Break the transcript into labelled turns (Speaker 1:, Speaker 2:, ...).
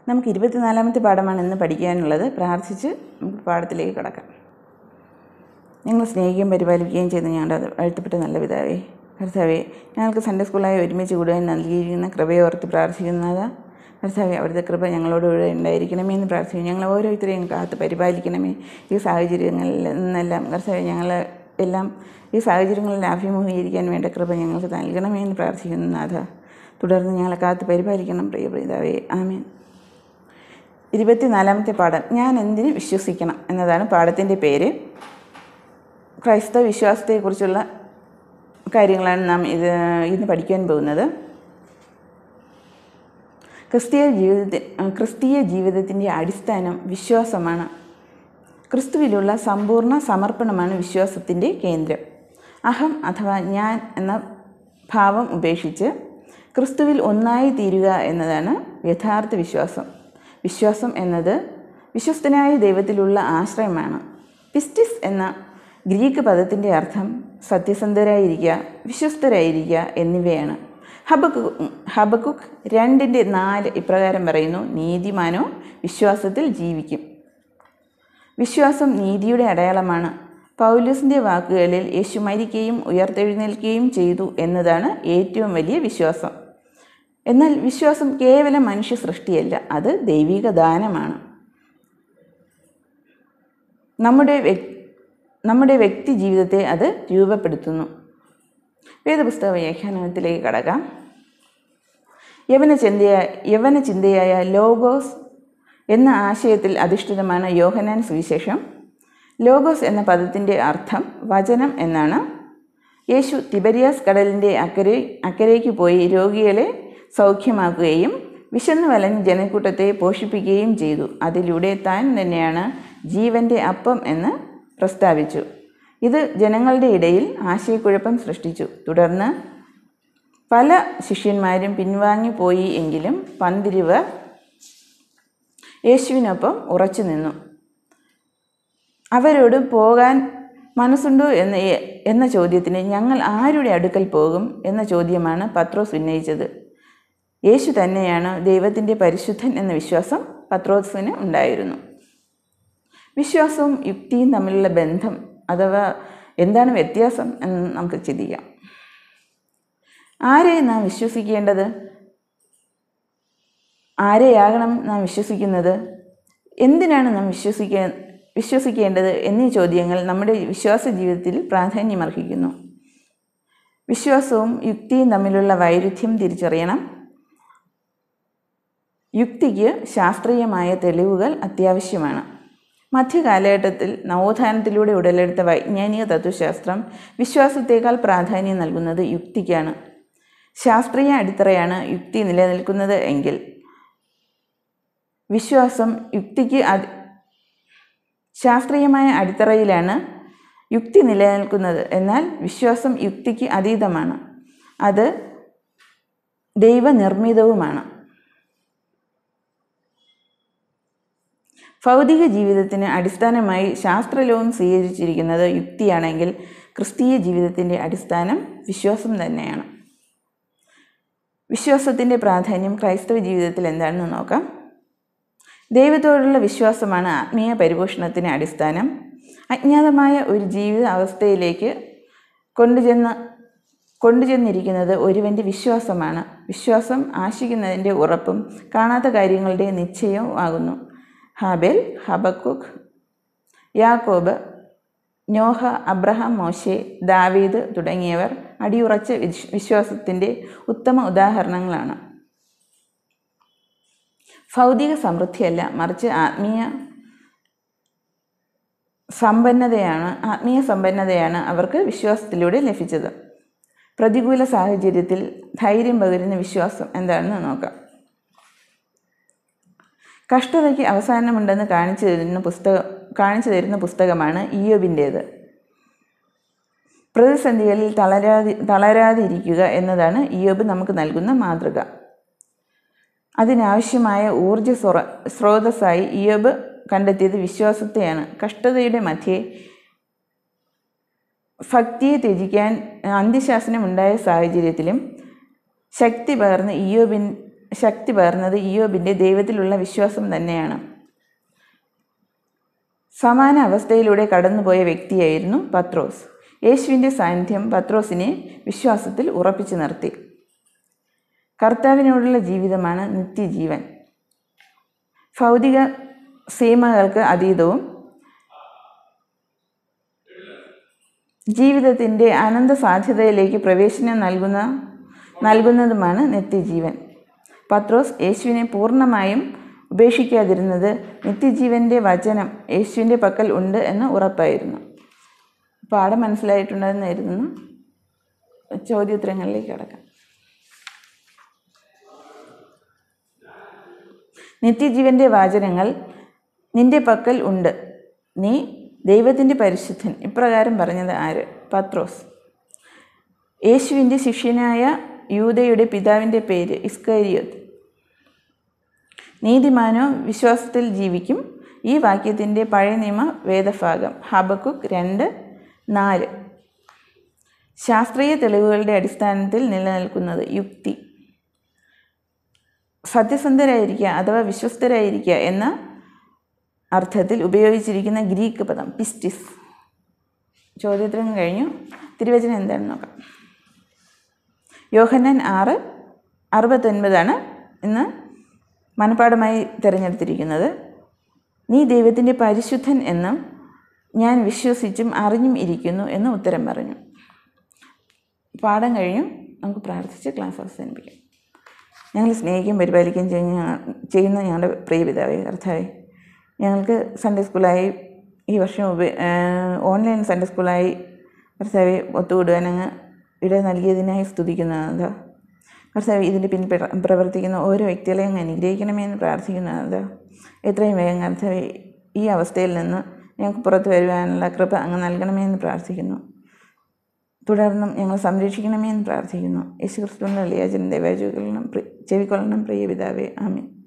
Speaker 1: നമുക്ക് ഇരുപത്തിനാലാമത്തെ പാഠമാണ് ഇന്ന് പഠിക്കാനുള്ളത് പ്രാർത്ഥിച്ച് നമുക്ക് പാഠത്തിലേക്ക് കടക്കാം ഞങ്ങൾ സ്നേഹിക്കുകയും പരിപാലിക്കുകയും ചെയ്യുന്ന ഞങ്ങളുടെ അത് എഴുത്തപ്പെട്ട നല്ല പിതാവേ കർത്താവേ ഞങ്ങൾക്ക് സൺഡേ സ്കൂളായി ഒരുമിച്ച് കൂടുവാൻ നൽകിയിരിക്കുന്ന കൃപയെ ഓർത്ത് പ്രാർത്ഥിക്കുന്നത് കർത്താവെ അവിടുത്തെ കൃപ ഞങ്ങളോടുകൂടെ ഉണ്ടായിരിക്കണമേ എന്ന് പ്രാർത്ഥിക്കും ഞങ്ങൾ ഓരോരുത്തരെയും കാത്ത് പരിപാലിക്കണമേ ഈ സാഹചര്യങ്ങളിൽ നിന്നെല്ലാം കർത്താവെ ഞങ്ങൾ എല്ലാം ഈ സാഹചര്യങ്ങളിൽ അഭിമുഖീകരിക്കാൻ വേണ്ട കൃപ ഞങ്ങൾക്ക് നൽകണമേ എന്ന് പ്രാർത്ഥിക്കുന്നു നാഥ തുടർന്ന് ഞങ്ങളെ കാത്ത് പരിപാലിക്കണം പ്രിയ പ്രിയതാവേ ആമേൻ ഇരുപത്തിനാലാമത്തെ പാഠം ഞാൻ എന്തിന് വിശ്വസിക്കണം എന്നതാണ് പാഠത്തിൻ്റെ പേര് ക്രൈസ്തവ വിശ്വാസത്തെക്കുറിച്ചുള്ള കാര്യങ്ങളാണ് നാം ഇത് ഇന്ന് പഠിക്കാൻ പോകുന്നത് ക്രിസ്തീയ ജീവിതത്തി ക്രിസ്തീയ ജീവിതത്തിൻ്റെ അടിസ്ഥാനം വിശ്വാസമാണ് ക്രിസ്തുവിലുള്ള സമ്പൂർണ്ണ സമർപ്പണമാണ് വിശ്വാസത്തിൻ്റെ കേന്ദ്രം അഹം അഥവാ ഞാൻ എന്ന ഭാവം ഉപേക്ഷിച്ച് ക്രിസ്തുവിൽ ഒന്നായി തീരുക എന്നതാണ് യഥാർത്ഥ വിശ്വാസം വിശ്വാസം എന്നത് വിശ്വസ്തനായ ദൈവത്തിലുള്ള ആശ്രയമാണ് പിസ്റ്റിസ് എന്ന ഗ്രീക്ക് പദത്തിൻ്റെ അർത്ഥം സത്യസന്ധരായിരിക്കുക വിശ്വസ്തരായിരിക്കുക എന്നിവയാണ് ഹബക്കു ഹബക്കുക്ക് രണ്ടിൻ്റെ നാല് ഇപ്രകാരം പറയുന്നു നീതിമാനോ വിശ്വാസത്തിൽ ജീവിക്കും വിശ്വാസം നീതിയുടെ അടയാളമാണ് പൗലൂസിൻ്റെ വാക്കുകളിൽ യേശു മരിക്കുകയും ഉയർത്തെഴുന്നേൽക്കുകയും ചെയ്തു എന്നതാണ് ഏറ്റവും വലിയ വിശ്വാസം എന്നാൽ വിശ്വാസം കേവലം മനുഷ്യ സൃഷ്ടിയല്ല അത് ദൈവിക ദാനമാണ് നമ്മുടെ വ്യക്- നമ്മുടെ വ്യക്തി ജീവിതത്തെ അത് രൂപപ്പെടുത്തുന്നു വേദപുസ്തക വ്യാഖ്യാനത്തിലേക്ക് കടക്കാം യവന ചിന്തയ യവന ചിന്തയായ ലോഗോസ് എന്ന ആശയത്തിൽ അധിഷ്ഠിതമാണ് യോഹനാൻ സുവിശേഷം ലോഗോസ് എന്ന പദത്തിൻ്റെ അർത്ഥം വചനം എന്നാണ് യേശു തിബരിയാസ് കടലിൻ്റെ അക്കരെ അക്കരയ്ക്ക് പോയി രോഗികളെ സൗഖ്യമാക്കുകയും വിശന്നു വലഞ്ഞ ജനക്കൂട്ടത്തെ പോഷിപ്പിക്കുകയും ചെയ്തു അതിലൂടെ താൻ തന്നെയാണ് ജീവൻ്റെ അപ്പം എന്ന് പ്രസ്താവിച്ചു ഇത് ജനങ്ങളുടെ ഇടയിൽ ആശയക്കുഴപ്പം സൃഷ്ടിച്ചു തുടർന്ന് പല ശിഷ്യന്മാരും പിൻവാങ്ങിപ്പോയി എങ്കിലും പന്തിരുവർ യേശുവിനൊപ്പം ഉറച്ചു നിന്നു അവരോട് പോകാൻ മനസ്സുണ്ടോ എന്ന എന്ന ചോദ്യത്തിന് ഞങ്ങൾ ആരുടെ അടുക്കൽ പോകും എന്ന ചോദ്യമാണ് പത്രോസ് ഉന്നയിച്ചത് യേശു തന്നെയാണ് ദൈവത്തിൻ്റെ പരിശുദ്ധൻ എന്ന വിശ്വാസം പത്രോസിന് ഉണ്ടായിരുന്നു വിശ്വാസവും യുക്തിയും തമ്മിലുള്ള ബന്ധം അഥവാ എന്താണ് വ്യത്യാസം എന്ന് നമുക്ക് ചിന്തിക്കാം ആരെ നാം വിശ്വസിക്കേണ്ടത് ആരെയാകണം നാം വിശ്വസിക്കുന്നത് എന്തിനാണ് നാം വിശ്വസിക്കേ വിശ്വസിക്കേണ്ടത് എന്നീ ചോദ്യങ്ങൾ നമ്മുടെ വിശ്വാസ ജീവിതത്തിൽ പ്രാധാന്യമർഹിക്കുന്നു വിശ്വാസവും യുക്തിയും തമ്മിലുള്ള വൈരുദ്ധ്യം തിരിച്ചറിയണം യുക്തിക്ക് ശാസ്ത്രീയമായ തെളിവുകൾ അത്യാവശ്യമാണ് മധ്യകാലഘട്ടത്തിൽ നവോത്ഥാനത്തിലൂടെ ഉടലെടുത്ത വൈജ്ഞാനിക തത്വശാസ്ത്രം വിശ്വാസത്തേക്കാൾ പ്രാധാന്യം നൽകുന്നത് യുക്തിക്കാണ് ശാസ്ത്രീയ അടിത്തറയാണ് യുക്തി നിലനിൽക്കുന്നത് എങ്കിൽ വിശ്വാസം യുക്തിക്ക് അത് ശാസ്ത്രീയമായ അടിത്തറയിലാണ് യുക്തി നിലനിൽക്കുന്നത് എന്നാൽ വിശ്വാസം യുക്തിക്ക് അതീതമാണ് അത് ദൈവനിർമ്മിതവുമാണ് ഭൗതിക ജീവിതത്തിന് അടിസ്ഥാനമായി ശാസ്ത്രലോകം സ്വീകരിച്ചിരിക്കുന്നത് യുക്തിയാണെങ്കിൽ ക്രിസ്തീയ ജീവിതത്തിൻ്റെ അടിസ്ഥാനം വിശ്വാസം തന്നെയാണ് വിശ്വാസത്തിൻ്റെ പ്രാധാന്യം ക്രൈസ്തവ ജീവിതത്തിൽ എന്താണെന്ന് നോക്കാം ദൈവത്തോടുള്ള വിശ്വാസമാണ് ആത്മീയ പരിപോഷണത്തിന് അടിസ്ഥാനം അജ്ഞാതമായ ഒരു ജീവിത അവസ്ഥയിലേക്ക് കൊണ്ടുചെന്ന് കൊണ്ടുചെന്നിരിക്കുന്നത് ഒരുവൻ്റെ വിശ്വാസമാണ് വിശ്വാസം ആശിക്കുന്നതിൻ്റെ ഉറപ്പും കാണാത്ത കാര്യങ്ങളുടെ നിശ്ചയവും ആകുന്നു ഹാബേൽ ഹബക്കുഖ് യാക്കോബ് നോഹ അബ്രഹാം മോശെ ദാവീദ് തുടങ്ങിയവർ അടിയുറച്ച വിശ് വിശ്വാസത്തിൻ്റെ ഉത്തമ ഉദാഹരണങ്ങളാണ് ഭൗതിക സമൃദ്ധിയല്ല മറിച്ച് ആത്മീയ സമ്പന്നതയാണ് ആത്മീയ സമ്പന്നതയാണ് അവർക്ക് വിശ്വാസത്തിലൂടെ ലഭിച്ചത് പ്രതികൂല സാഹചര്യത്തിൽ ധൈര്യം പകരുന്ന വിശ്വാസം എന്താണെന്ന് നോക്കാം കഷ്ടതയ്ക്ക് അവസാനമുണ്ടെന്ന് കാണിച്ചു തരുന്ന പുസ്തകം കാണിച്ചു തരുന്ന പുസ്തകമാണ് ഇയോബിൻ്റേത് പ്രതിസന്ധികളിൽ തളരാതി തളരാതിരിക്കുക എന്നതാണ് ഇയോബ് നമുക്ക് നൽകുന്ന മാതൃക അതിനാവശ്യമായ ഊർജ സ്രോ സ്രോതസ്സായി ഇയോബ് കണ്ടെത്തിയത് വിശ്വാസത്തെയാണ് കഷ്ടതയുടെ മധ്യേ ഭക്തിയെ ത്യജിക്കാൻ അന്ത്യശാസനം ഉണ്ടായ സാഹചര്യത്തിലും ശക്തി പകർന്ന് ഇയോബിൻ ശക്തി പകർന്നത് ഇയോബിൻ്റെ ദൈവത്തിലുള്ള വിശ്വാസം തന്നെയാണ് സമാന അവസ്ഥയിലൂടെ കടന്നുപോയ വ്യക്തിയായിരുന്നു പത്രോസ് യേശുവിൻ്റെ സാന്നിധ്യം പത്രോസിനെ വിശ്വാസത്തിൽ ഉറപ്പിച്ചു നിർത്തി കർത്താവിനോടുള്ള ജീവിതമാണ് നിത്യജീവൻ ഭൗതിക സീമകൾക്ക് അതീതവും ജീവിതത്തിൻ്റെ അനന്ത സാധ്യതയിലേക്ക് പ്രവേശനം നൽകുന്ന നൽകുന്നതുമാണ് നിത്യജീവൻ പത്രോസ് യേശുവിനെ പൂർണ്ണമായും ഉപേക്ഷിക്കാതിരുന്നത് നിത്യജീവൻ്റെ വചനം യേശുവിൻ്റെ പക്കൽ ഉണ്ട് എന്ന് ഉറപ്പായിരുന്നു പാഠം മനസ്സിലായിട്ടുണ്ടെന്ന് കരുതുന്നു ചോദ്യോത്തരങ്ങളിലേക്ക് കടക്കാം നിത്യജീവൻ്റെ വാചനങ്ങൾ നിന്റെ പക്കൽ ഉണ്ട് നീ ദൈവത്തിൻ്റെ പരിശുദ്ധൻ ഇപ്രകാരം പറഞ്ഞത് ആര് പത്രോസ് യേശുവിൻ്റെ ശിഷ്യനായ യൂതയുടെ പിതാവിൻ്റെ പേര് ഇസ്കരിയോത്ത് നീതിമാനോ വിശ്വാസത്തിൽ ജീവിക്കും ഈ വാക്യത്തിൻ്റെ പഴയ നിയമ വേദഭാഗം ഹബക്കുക്ക് രണ്ട് നാല് ശാസ്ത്രീയ തെളിവുകളുടെ അടിസ്ഥാനത്തിൽ നിലനിൽക്കുന്നത് യുക്തി സത്യസന്ധരായിരിക്കുക അഥവാ വിശ്വസ്തരായിരിക്കുക എന്ന അർത്ഥത്തിൽ ഉപയോഗിച്ചിരിക്കുന്ന ഗ്രീക്ക് പദം പിസ്റ്റിസ് ചോദ്യോത്തരം കഴിഞ്ഞു തിരുവചനം എന്താണെന്ന് നോക്കാം യോഹന്നാൻ ആറ് അറുപത്തൊൻപതാണ് ഇന്ന് മനപ്പാടമായി തിരഞ്ഞെടുത്തിരിക്കുന്നത് നീ ദൈവത്തിൻ്റെ പരിശുദ്ധൻ എന്നും ഞാൻ വിശ്വസിച്ചും അറിഞ്ഞും ഇരിക്കുന്നു എന്ന് ഉത്തരം പറഞ്ഞു പാഠം കഴിഞ്ഞു നമുക്ക് പ്രാർത്ഥിച്ച് ക്ലാസ് അവസാനിപ്പിക്കാം ഞങ്ങൾ സ്നേഹിക്കുകയും പരിപാലിക്കുകയും ചെയ്യുന്ന ചെയ്യുന്ന ഞങ്ങളുടെ പ്രിയ പിതാവേ കർത്താവേ ഞങ്ങൾക്ക് സൺഡേ സ്കൂളായി ഈ വർഷം ഉപ ഓൺലൈൻ സൺഡേ സ്കൂളായി കർത്താവെ ഒത്തുകൂടുവാൻ അങ്ങ് ഇട നൽകിയതിനായി സ്തുതിക്കുന്നതാ കർത്താവ് ഇതിൻ്റെ പിന്നിൽ പ്ര- പ്രവർത്തിക്കുന്ന ഓരോ വ്യക്തികളെയും അങ്ങ് അനുഗ്രഹിക്കണമേ എന്ന് പ്രാർത്ഥിക്കുന്നതാ എത്രയും വേഗം കർത്താവെ ഈ അവസ്ഥയിൽ നിന്ന് ഞങ്ങൾക്ക് പുറത്തു വരുവാനുള്ള കൃപ അങ്ങ് നൽകണമേ എന്ന് പ്രാർത്ഥിക്കുന്നു തുടർന്നും ഞങ്ങൾ സംരക്ഷിക്കണമേ എന്ന് പ്രാർത്ഥിക്കുന്നു യേശു ക്രിസ്തുവിൻ്റെ ലിയാജൻ ദേവാജുകളിലും ചെവിക്കൊള്ളണം പ്രിയ പിതാവേ ആമീൻ